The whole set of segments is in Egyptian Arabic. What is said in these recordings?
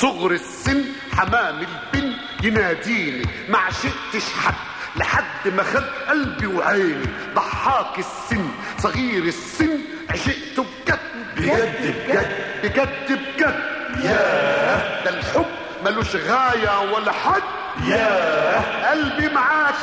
صغر السن حمام البن يناديني ما عشقتش حد لحد ما خد قلبي وعيني ضحاك السن صغير السن عشقته بجد بجد بجد بجد بجد ياه ده الحب ملوش غاية ولا حد ياه قلبي معاك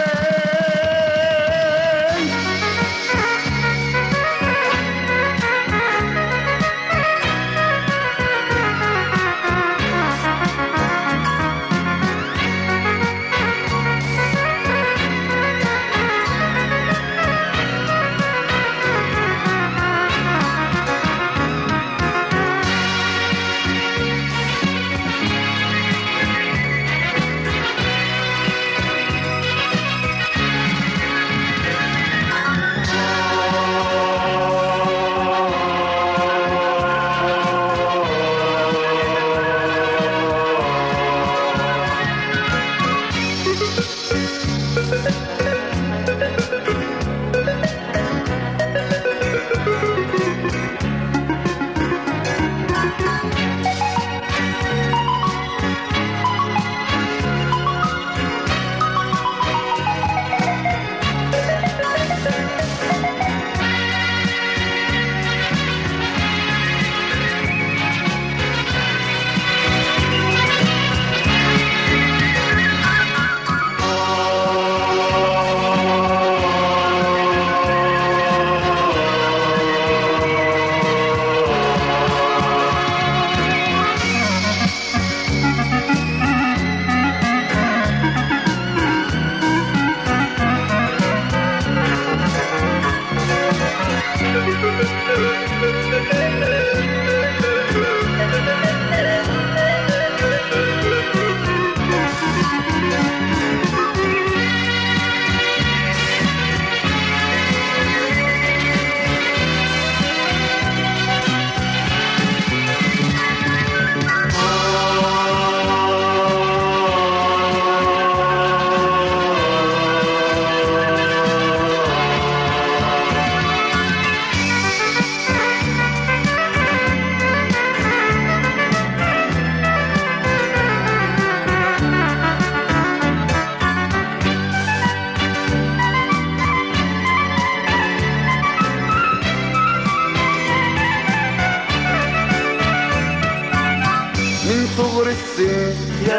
من صغر السن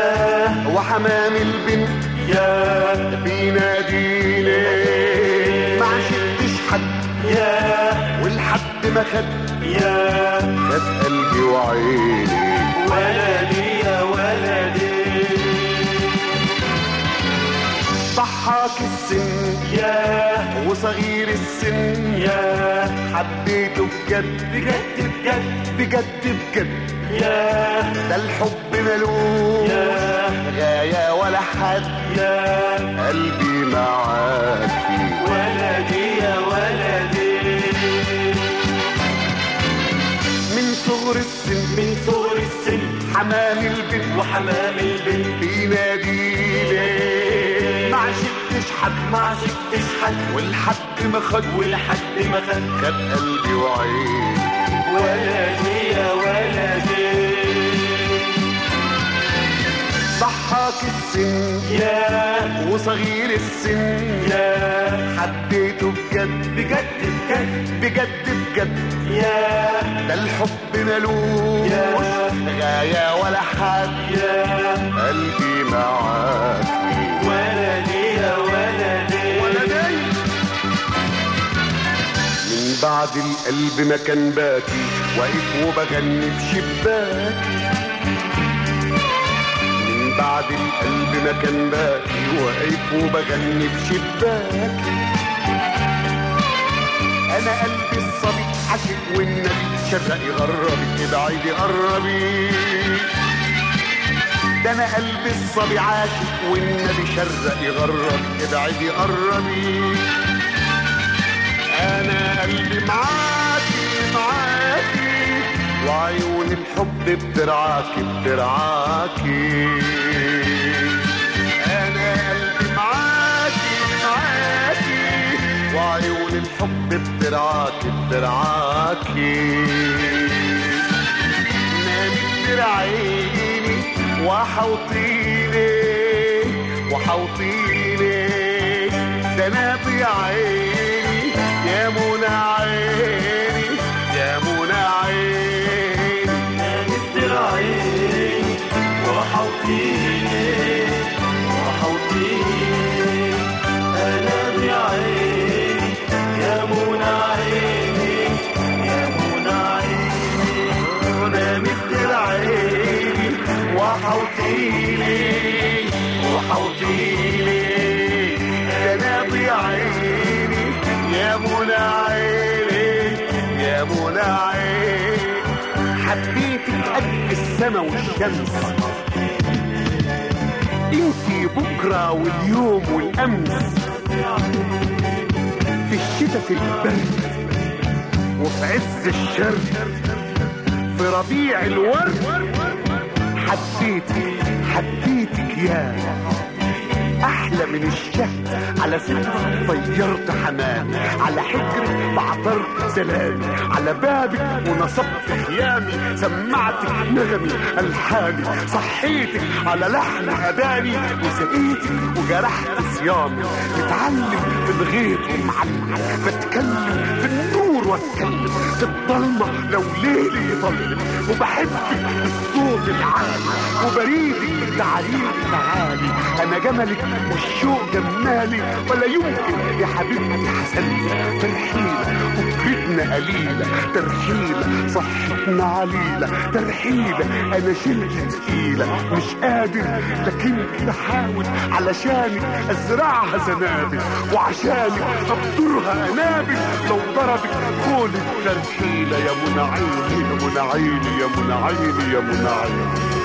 ياه وحمام البنت ياه بيناديني ما عشقتش حد ياه والحد ما خد ياه خد قلبي وعيني ولدي يا ولدي ضحاك السن ياه وصغير السن ياه حبيته بجد بجد بجد بجد بجد ياه ده الحب ملوش ياه غاية ولا حد ياه قلبي معاك ولدي يا ولدي من صغر السن من صغر السن حمام البنت وحمام البنت بيناديني ما عشقتش حد ما عشقتش حد والحد ما خد ولحد ما خد خد قلبي وعيني ولدي يا ولدي ضحاك السن ياه وصغير السن ياه حبيته بجد بجد بجد بجد بجد ياه ده الحب ملوش ياه. غاية ولا حد ياه قلبي معاك ولدي يا ولدي ولدي من بعد القلب ما كان باكي واقف وبغني بشباكي من بعد القلب ما كان باكي واقف وبغني بشباكي انا قلبي الصبي عاشق والنبي شرقي غربي ابعدي قربي ده انا قلبي الصبي عاشق والنبي شرقي غربي ابعدي قربي انا قلبي معاكي معاكي وعيون الحب بترعاكي بترعاكي انا قلبي معاكي معاكي وعيون الحب بترعاكي بترعاكي نامي بترعيني وحوطيني وحوطيني ده انا بعيني يا منى عيني يا منى عيني مثل عيني وحوطيني وحوطيني انا بعيني يا منى عيني يا منى عيني انا مثل عيني وحوطيني وحوطيني ده انا بعيني يا منى عيني يا منى عيني حبيتك قد السما والشمس انتي بكرة واليوم والامس في الشتاء في البرد وفي عز الشر في ربيع الورد حبيتك حبيتك يا احلى من الشهد على صدرك طيرت حمامي على حجرك بعطرت سلامي على بابك ونصبت خيامي سمعتك نغمي الحاني صحيتك على لحن اذاني وسقيتك وجرحت صيامي متعلم في الغيط ومعلم بتكلم في النور واتكلم في الضلمه لو ليلي يطلم وبحبك بالصوت العالي وبريدك تعاليك تعالي انا جملك والشوق جمالي ولا يمكن يا حبيبتي حسني ترحيلة فكرتنا قليلة ترحيلة صحتنا عليلة ترحيلة انا شلت تقيلة مش قادر لكن بحاول علشانك ازرعها زنابل وعشانك ابطرها انابل لو ضربك كل الترحيلة يا منى عيني يا منى عيني يا منى عيني يا منى عيني